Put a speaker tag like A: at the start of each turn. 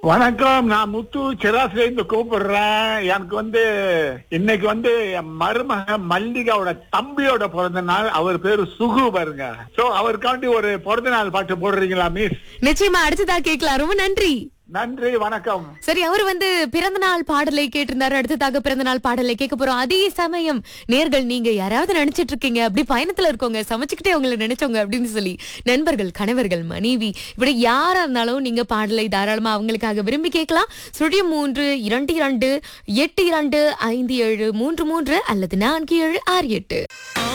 A: வணக்கம் நான் முத்து சிராசில இருந்து கூப்பிடுறேன் எனக்கு வந்து இன்னைக்கு வந்து என் மருமக மல்லிகாவோட தம்பியோட பிறந்த நாள் அவர் பேரு சுகு பாருங்க சோ அவருக்காண்டி ஒரு பிறந்த நாள் பாட்டு போடுறீங்களா மிஸ்
B: நிச்சயமா அடுத்ததா கேட்கலாம் ரொம்ப நன்றி
A: நன்றி வணக்கம்
B: சரி அவர் வந்து பிறந்த நாள் பாடலை கேட்டிருந்தாரு அடுத்ததாக பிறந்த நாள் பாடலை கேட்க போறோம் அதே சமயம் நேர்கள் நீங்க யாராவது நினைச்சிட்டு இருக்கீங்க அப்படி பயணத்துல இருக்கவங்க சமைச்சுக்கிட்டே உங்களை நினைச்சவங்க அப்படின்னு சொல்லி நண்பர்கள் கணவர்கள் மனைவி இப்படி யாரா இருந்தாலும் நீங்க பாடலை தாராளமா அவங்களுக்காக விரும்பி கேட்கலாம் சுழியம் மூன்று இரண்டு இரண்டு எட்டு இரண்டு ஐந்து ஏழு மூன்று மூன்று அல்லது நான்கு ஏழு ஆறு எட்டு